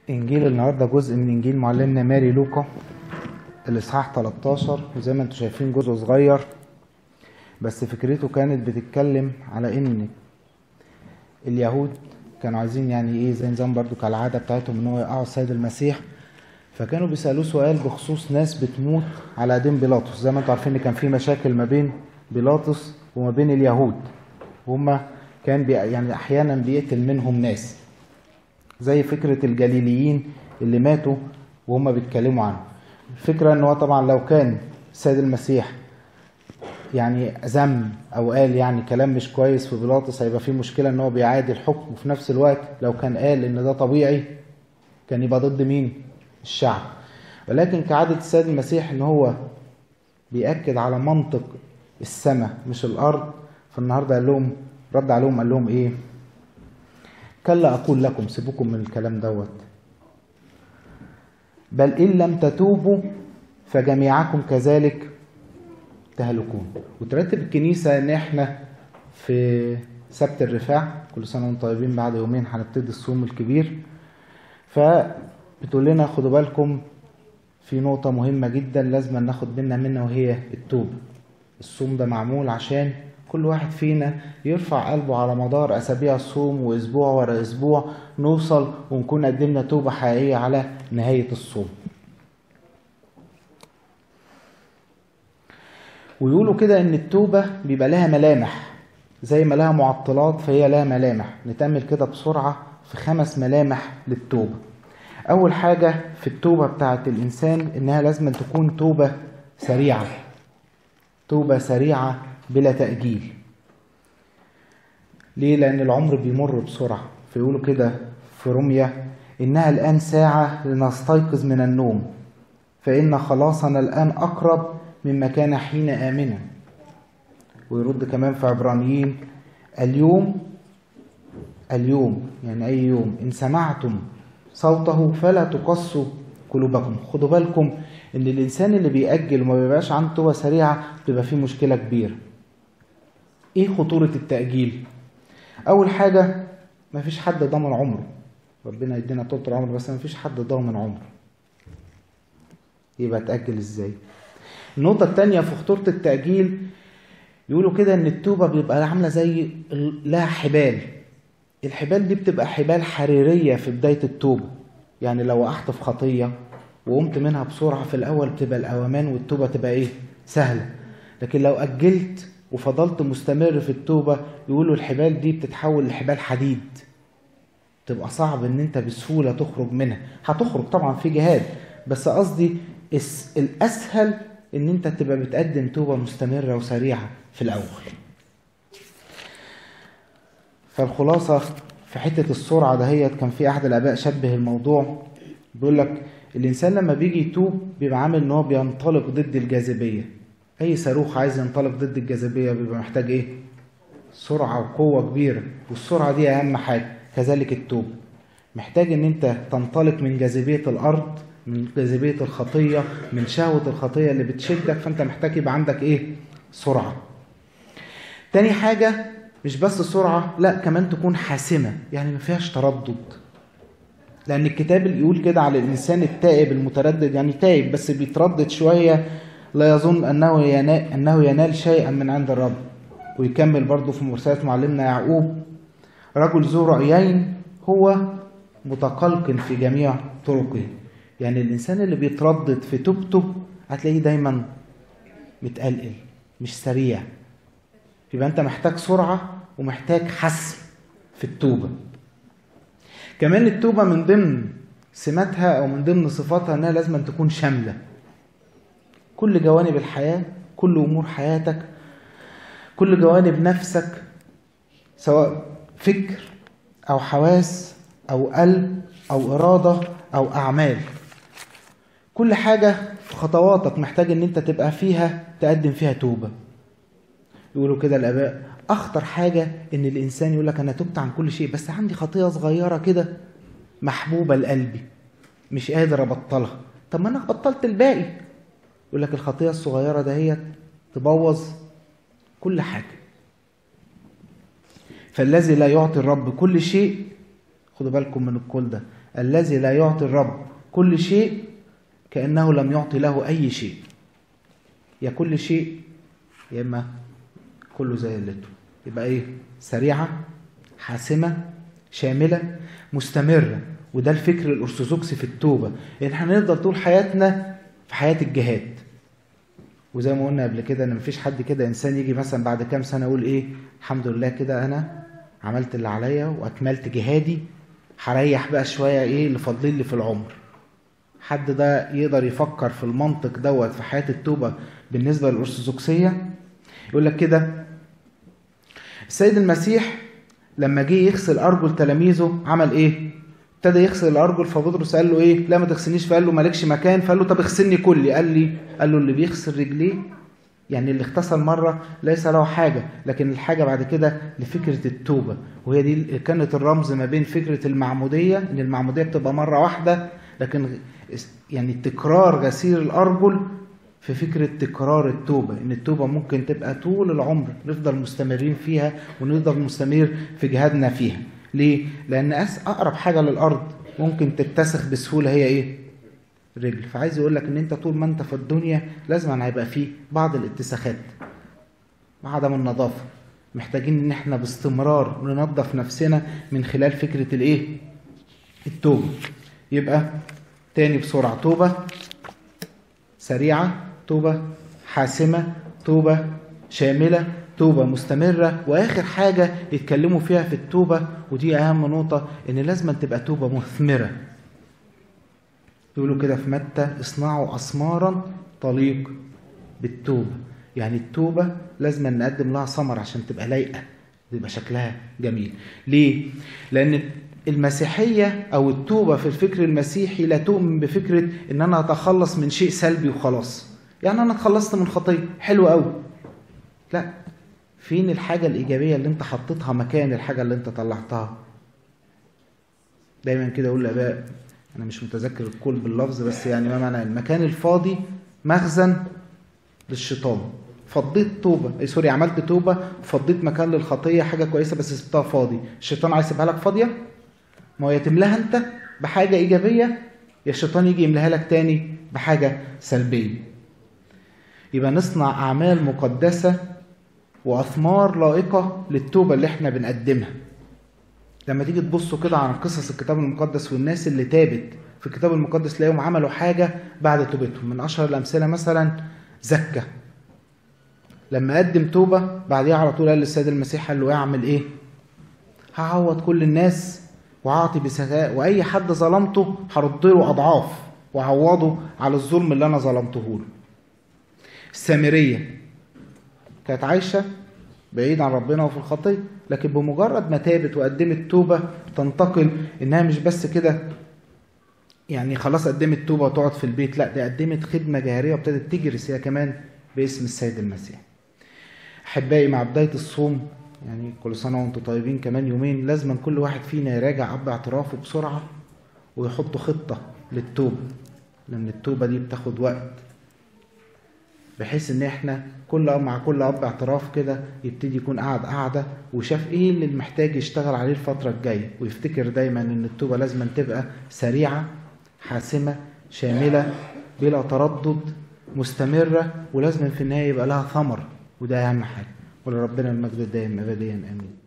إنجيل النهاردة جزء من إنجيل معلمنا ماري لوقا الإصحاح 13 وزي ما انتم شايفين جزء صغير بس فكرته كانت بتتكلم على إن اليهود كانوا عايزين يعني إيه زي نظام برضو كالعادة بتاعتهم إن هو يقعوا السيد المسيح فكانوا بيسألوه سؤال بخصوص ناس بتموت على دين بيلاطس زي ما انتم عارفين إن كان في مشاكل ما بين بيلاطس وما بين اليهود وهما كان بي يعني أحيانا بيقتل منهم ناس زي فكرة الجليليين اللي ماتوا وهم بيتكلموا عنه الفكرة ان هو طبعا لو كان السيد المسيح يعني ذم او قال يعني كلام مش كويس في بيلاطس هيبقى في مشكلة ان هو بيعادي الحكم وفي نفس الوقت لو كان قال ان ده طبيعي كان يبقى ضد مين الشعب ولكن كعادة السيد المسيح ان هو بيأكد على منطق السماء مش الارض فالنهارده قال لهم رد عليهم قال لهم ايه كلا أقول لكم سيبوكم من الكلام دوت بل إن لم تتوبوا فجميعكم كذلك تهلكون وترتب الكنيسة إن إحنا في سبت الرفاع كل سنة وانتم طيبين بعد يومين هنبتدي الصوم الكبير فبتقول لنا خدوا بالكم في نقطة مهمة جدا لازم ناخد بالنا منها وهي التوبة الصوم ده معمول عشان كل واحد فينا يرفع قلبه على مدار أسابيع الصوم وأسبوع ورا أسبوع نوصل ونكون قدمنا توبة حقيقية على نهاية الصوم ويقولوا كده إن التوبة بيبقى لها ملامح زي ما لها معطلات فهي لها ملامح نتأمل كده بسرعة في خمس ملامح للتوبة أول حاجة في التوبة بتاعت الإنسان إنها لازم تكون توبة سريعة توبة سريعة بلا تأجيل ليه؟ لأن العمر بيمر بسرعة فيقولوا كده في روميا إنها الآن ساعة لنستيقظ من النوم فإن خلاصنا الآن أقرب مما كان حين آمنا ويرد كمان في عبرانيين اليوم اليوم يعني أي يوم إن سمعتم صوته فلا تقصوا قلوبكم خدوا بالكم ان الانسان اللي بيأجل وما بيبقاش عنده توبه سريعه بتبقى فيه مشكله كبيره ايه خطوره التأجيل اول حاجه مفيش حد ضامن عمره ربنا يدينا طول العمر بس مفيش حد ضامن عمره يبقى تأجل ازاي النقطة التانية في خطورة التأجيل يقولوا كده ان التوبة بيبقى عاملة زي لها حبال الحبال دي بتبقى حبال حريرية في بداية التوبة يعني لو وقعت في خطية وقمت منها بسرعة في الأول بتبقى الأوامان والتوبة تبقى إيه؟ سهلة لكن لو أجلت وفضلت مستمر في التوبة يقولوا الحبال دي بتتحول لحبال حديد تبقى صعب ان انت بسهولة تخرج منها هتخرج طبعا في جهاد بس قصدي الأسهل ان انت تبقى بتقدم توبة مستمرة وسريعة في الأول فالخلاصة في حتة السرعة دهيت كان في أحد الآباء شبه الموضوع بيقول لك الإنسان لما بيجي يتوب بيبقى عامل إن هو بينطلق ضد الجاذبية أي صاروخ عايز ينطلق ضد الجاذبية بيبقى محتاج إيه؟ سرعة وقوة كبيرة والسرعة دي أهم حاجة كذلك التوب محتاج إن أنت تنطلق من جاذبية الأرض من جاذبية الخطية من شهوة الخطية اللي بتشدك فأنت محتاج يبقى عندك إيه؟ سرعة تاني حاجة مش بس سرعة لا كمان تكون حاسمة يعني ما فيهاش تردد لأن الكتاب اللي يقول كده على الإنسان التائب المتردد يعني تائب بس بيتردد شوية لا يظن أنه ينال, أنه ينال شيئا من عند الرب ويكمل برضه في مرسلات معلمنا يعقوب رجل ذو رأيين هو متقلق في جميع طرقه يعني الإنسان اللي بيتردد في توبته هتلاقيه دايما متقلقل مش سريع يبقى أنت محتاج سرعة ومحتاج حسم في التوبة كمان التوبة من ضمن سماتها أو من ضمن صفاتها أنها لازم أن تكون شاملة كل جوانب الحياة كل أمور حياتك كل جوانب نفسك سواء فكر أو حواس أو قلب أو إرادة أو أعمال كل حاجة في خطواتك محتاج أن أنت تبقى فيها تقدم فيها توبة يقولوا كده الآباء اخطر حاجه ان الانسان يقول لك انا تبت عن كل شيء بس عندي خطيه صغيره كده محبوبه لقلبي مش قادر ابطلها طب ما انا بطلت الباقي يقول لك الخطيه الصغيره دهيت تبوظ كل حاجه فالذي لا يعطي الرب كل شيء خدوا بالكم من الكل ده الذي لا يعطي الرب كل شيء كأنه لم يعطي له أي شيء يا كل شيء يا إما كله زي اللتو يبقى إيه سريعة حاسمة شاملة مستمرة وده الفكر الأرثوذكسي في التوبة إن احنا نفضل طول حياتنا في حياة الجهاد وزي ما قلنا قبل كده ان مفيش حد كده انسان يجي مثلا بعد كام سنه يقول ايه الحمد لله كده انا عملت اللي عليا واكملت جهادي هريح بقى شويه ايه اللي فاضلين لي في العمر حد ده يقدر يفكر في المنطق دوت في حياه التوبه بالنسبه للارثوذكسيه يقول لك كده السيد المسيح لما جه يغسل ارجل تلاميذه عمل ايه ابتدى يغسل الارجل فبطرس قال له ايه لا ما تغسلنيش فقال له مالكش مكان فقال له طب اغسلني كلي قال لي قال له اللي بيغسل رجليه يعني اللي اغتسل مره ليس له حاجه لكن الحاجه بعد كده لفكره التوبه وهي دي كانت الرمز ما بين فكره المعموديه ان المعموديه بتبقى مره واحده لكن يعني تكرار غسيل الارجل في فكرة تكرار التوبة إن التوبة ممكن تبقى طول العمر نفضل مستمرين فيها ونفضل مستمر في جهادنا فيها ليه؟ لأن أقرب حاجة للأرض ممكن تتسخ بسهولة هي إيه؟ رجل فعايز يقول لك إن أنت طول ما أنت في الدنيا لازم هيبقى فيه بعض الاتساخات عدم النظافة محتاجين إن إحنا باستمرار ننظف نفسنا من خلال فكرة الإيه؟ التوبة يبقى تاني بسرعة توبة سريعة توبة حاسمة توبة شاملة توبة مستمرة وآخر حاجة يتكلموا فيها في التوبة ودي أهم نقطة إن لازم تبقى توبة مثمرة يقولوا كده في متى اصنعوا أسمارا طليق بالتوبة يعني التوبة لازم نقدم لها ثمر عشان تبقى لايقة يبقى شكلها جميل ليه؟ لأن المسيحية أو التوبة في الفكر المسيحي لا تؤمن بفكرة إن أنا أتخلص من شيء سلبي وخلاص يعني أنا اتخلصت من خطية حلو قوي لا فين الحاجة الإيجابية اللي أنت حطيتها مكان الحاجة اللي أنت طلعتها دايما كده أقول لآباء أنا مش متذكر الكل باللفظ بس يعني ما معنى المكان الفاضي مخزن للشيطان فضيت توبة أي سوري عملت توبة وفضيت مكان للخطية حاجة كويسة بس سبتها فاضي الشيطان عايز يسيبها لك فاضية ما هو يا تملاها أنت بحاجة إيجابية يا الشيطان يجي يملاها لك تاني بحاجة سلبية يبقى نصنع أعمال مقدسة واثمار لائقه للتوبه اللي احنا بنقدمها لما تيجي تبصوا كده على قصص الكتاب المقدس والناس اللي تابت في الكتاب المقدس تلاقيهم عملوا حاجه بعد توبتهم من اشهر الامثله مثلا زكا لما قدم توبه بعديها على طول قال للسيد المسيح قال له اعمل ايه هعوض كل الناس وهعطي بسخاء واي حد ظلمته هرد له اضعاف وهعوضه على الظلم اللي انا ظلمته له السامريه كانت عايشة بعيد عن ربنا وفي الخطية لكن بمجرد ما تابت وقدمت توبة تنتقل إنها مش بس كده يعني خلاص قدمت توبة وتقعد في البيت لا دي قدمت خدمة جاهرية وابتدت تجرس هي كمان باسم السيد المسيح أحبائي مع بداية الصوم يعني كل سنة وانتم طيبين كمان يومين لازم كل واحد فينا يراجع أب اعترافه بسرعة ويحط خطة للتوبة لأن التوبة دي بتاخد وقت بحيث ان احنا كل مع كل اب اعتراف كده يبتدي يكون قاعد قاعده وشاف ايه اللي محتاج يشتغل عليه الفتره الجايه ويفتكر دايما ان التوبه لازم تبقى سريعه حاسمه شامله بلا تردد مستمره ولازم في النهايه يبقى لها ثمر وده اهم حاجه ولربنا المجد الدائم ابديا امين